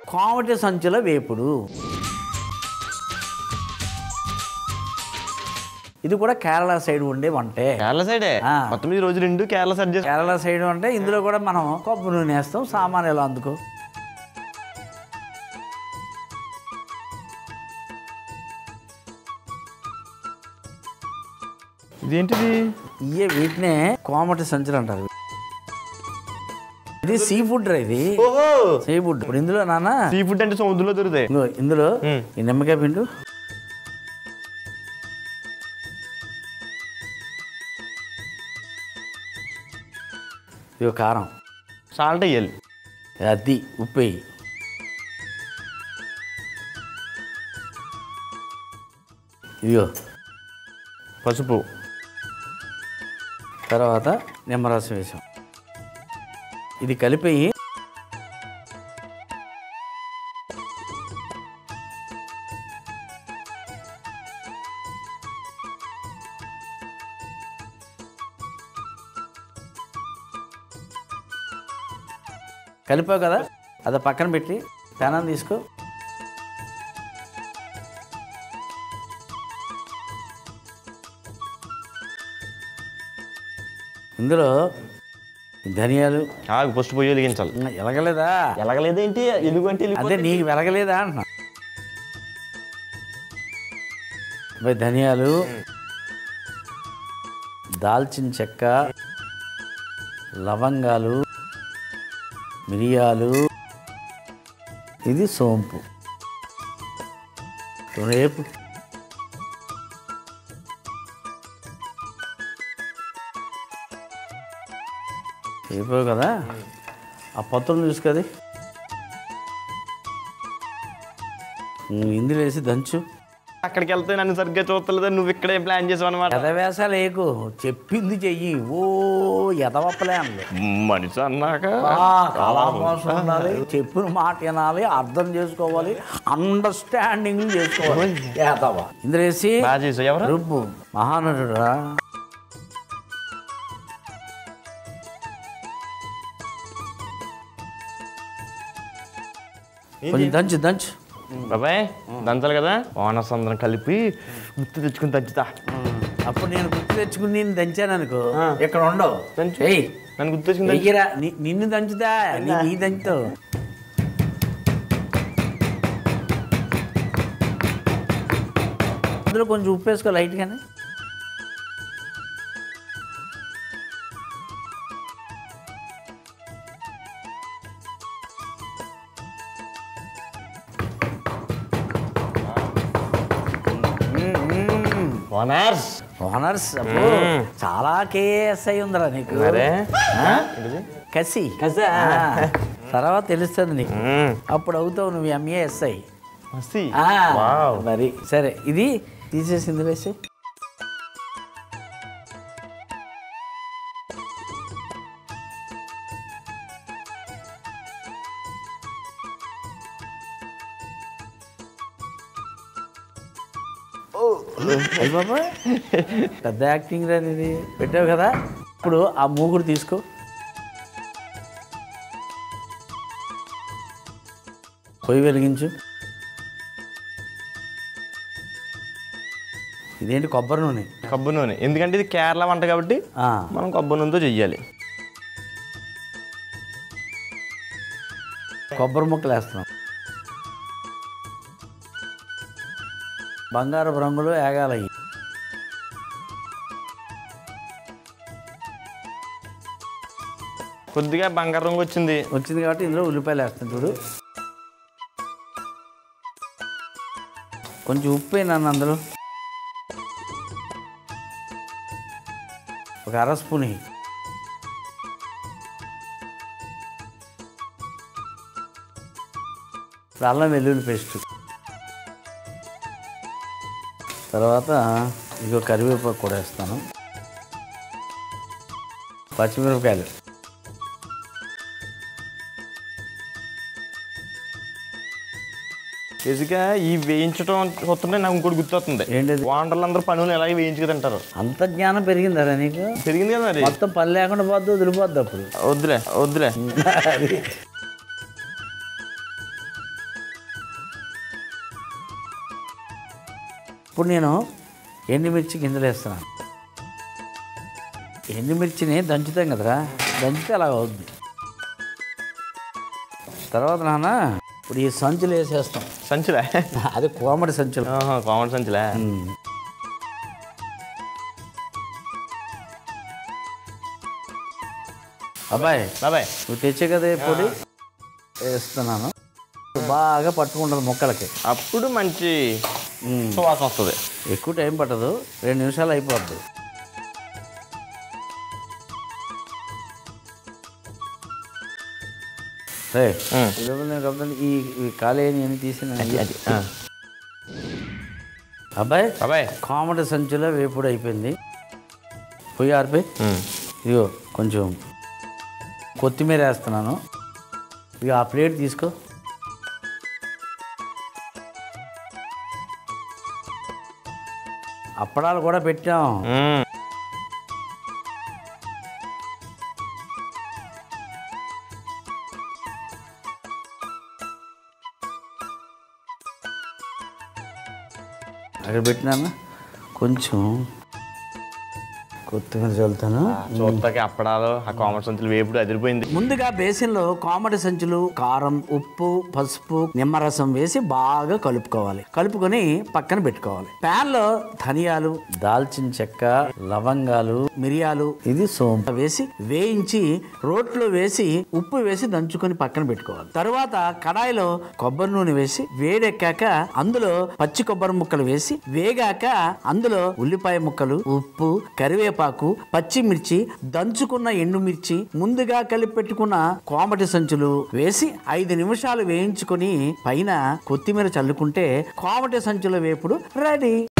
కోమటి సంచుల వేపుడు ఇది కూడా కేరళ సైడ్ ఉండే వంటే కేరళ సైడే ఆ. మొత్తం ఈ రోజు రెండు కేరళ సైడ్ చేసి కేరళ సైడ్ అంటే ఇందులో కూడా మనం కొబ్బరి నూనె వేస్తాం సామాన్ ఎలా అందుకో ఇదేంటిది ఇవే వీటినే కోమటి సంచులు అంటారు ఇది సీ ఫుడ్ రా ఇది ఓహో సీ ఫుడ్ ఇప్పుడు ఇందులో నాన్న సీ ఫుడ్ అంటే సముద్రంలో దొరుకుతాయి ఇందులో ఇందులో ఉమ్. ఈ నిమ్మకాయ పిండు ఇదిగో కారం సాల్ట్ వేయాలి అది ఉప్పు వేయి ఇదిగో పసుపు తర్వాత నిమ్మరసం వేసాం ఇది కలిపి కలిపావు కదా అది పక్కన పెట్టి పెనం తీసుకో ఇందులో ధనియాలు ఆగు ఫస్ట్ పొయ్యి వెలిగించాలి ఇంకా ఎలగలేదా ఎలాగలేదేంటి ఎలుగు అంటే అదే నీకు వెలగలేదా అంటున్నా మరి ధనియాలు దాల్చిన చెక్క లవంగాలు మిరియాలు ఇది సోంపు రేపు అయిపోయావు కదా ఆ పత్రం చూసుకది నువ్వు ఇందులో వేసి దంచు అక్కడికి వెళ్తే నన్ను సరిగ్గా చూస్తలేదు నువ్వు ఇక్కడే ప్లాన్ చేసావు అనమాట ఎదవేసాలు ఏకు చెప్పింది చెయ్యి ఓ ఎదవప్పలే అనలే మనిషి అన్నాక కళాభాష ఉండాలి చెప్పిన మాట వినాలి అర్థం చేసుకోవాలి అండర్స్టాండింగ్ చేసుకోవాలి ఏదవ ఇందులో వేసి బాగా చేసావు ఎవరు రుబ్బు మహానటుడురా కొంచెం దంచు దంచు బాబాయ్ దంచాలి కదా ఓనర్స్ అందరం కలిపి గుర్తు తెచ్చుకుని దంచుతా అప్పుడు నేను గుర్తు తెచ్చుకుని నేను దంచాను అనుకో ఆ. ఇక్కడ ఉండవు దంచు. ఏయ్ నన్ను గుర్తు తెచ్చుకుని దంచు. వెయ్యిరా ని- నిన్ను దంచుతా నీ నీ దంచుతావు అందులో కొంచెం ఉప్పు వేసుకో లైట్గానే ఓనర్స్ ఓనర్స్ అబ్బో చాలా కేఎస్ఐ ఉందిరా నీకు మరే ఆ? ఏంటిది? కసి కసా? ఆ. తర్వాత తెలుస్తుంది నీకు మ్మ్. అప్పుడు అవుతావు నువ్వు ఎంఏ ఎస్ఐ మస్తీ. ఆ, వావ్. మరి సరే ఇది తీసేసింది వేసి అయ్య బాబా పెద్ద యాక్టింగ్ రా ఇది పెట్టావు కదా ఇప్పుడు ఆ మూగుడు తీసుకో పొయ్యి వెలిగించు ఇదేంటి కొబ్బరి నూనె కొబ్బరి నూనె ఎందుకంటే ఇది కేరళ వంట కాబట్టి ఆ, మనం కొబ్బరి నూనెతో చెయ్యాలి కొబ్బరి ముక్కలు వేస్తున్నాం బంగారపు రంగులో ఏగాలయ్యి కొద్దిగా బంగారు రంగు వచ్చింది వచ్చింది కాబట్టి ఇందులో ఉల్లిపాయలు వేస్తాం చూడు కొంచెం ఉప్పు అయినాను అందులో ఒక అర స్పూన్ వేయి. ఇప్పుడు అల్లం వెల్లుల్లి పేస్ట్ తర్వాత ఇదిగో కరివేపాకు కూడా వేస్తాను పచ్చిమిరపకాయలు బేసిక్గా ఈ వేయించడం వస్తుంటే నాకు ఇంకోటి గుర్తొస్తుంది ఏంటిది? వాంటర్లు అందరూ పనులు ఎలాగే వేయించుకు తింటారు అంత జ్ఞానం పెరిగిందరా నీకు పెరిగింది కదా మరి మొత్తం పని లేకుండా పోద్దు వదిలిపోద్ది అప్పుడు వద్దులే వద్దులే అది ఇప్పుడు నేను ఎండుమిర్చి గింజలు వేస్తున్నాను ఎండుమిర్చిని దంచుతాం కదరా దంచితే అలా అవుద్ది తర్వాత నాన్న ఇప్పుడు ఈ సంచులు వేసేస్తాం సంచులే అది కోమడి సంచులు కామన్ సంచులే ఉమ్. అబ్బాయి బాబాయ్ నువ్వు తెచ్చే కదా ఈ పొడి వేస్తున్నాను బాగా పట్టుకుంటుంది మొక్కలకి అప్పుడు మంచి ఉమ్. సువాసన వస్తుంది ఎక్కువ టైం పట్టదు రెండు నిమిషాలు అయిపోద్ది రే, ఉమ్. ఈరోజు నేను కాబట్టి ఈ ఈ కాలేజీ అని తీసిన అది ఆ. అబ్బాయి బాబాయ్ కామెడీ సంచిలో వేపుడు అయిపోయింది పొయ్యి ఆరిపోయి ఉమ్. ఇదిగో కొంచెం కొత్తిమీర వేస్తున్నాను ఇక ఆ ప్లేట్ తీసుకో అప్పడాలు కూడా పెట్టాం ఉమ్. అక్కడ పెట్టినాను కొంచెం కొత్తిమీర చల్లుతాను చూస్తాకి అప్పడాలు ఆ కామన్ సంచులు వేపుడు అదిరిపోయింది ముందుగా బేసిన్లో కామెడీ సంచులు కారం ఉప్పు పసుపు నిమ్మరసం వేసి బాగా కలుపుకోవాలి కలుపుకొని పక్కన పెట్టుకోవాలి ప్యాన్ లో ధనియాలు దాల్చిన చెక్క లవంగాలు మిరియాలు ఇది సోంపు వేసి వేయించి రోట్లో వేసి ఉప్పు వేసి దంచుకొని పక్కన పెట్టుకోవాలి తరువాత కడాయిలో కొబ్బరి నూనె వేసి వేడెక్కాక అందులో పచ్చి కొబ్బరి ముక్కలు వేసి వేగాక అందులో ఉల్లిపాయ ముక్కలు ఉప్పు కరివేపాకు పచ్చిమిర్చి దంచుకున్న ఎండుమిర్చి ముందుగా కలిపి పెట్టుకున్న కోమటి సంచులు వేసి ఐదు నిమిషాలు వేయించుకొని పైన కొత్తిమీర చల్లుకుంటే కోమటి సంచుల వేపుడు రెడీ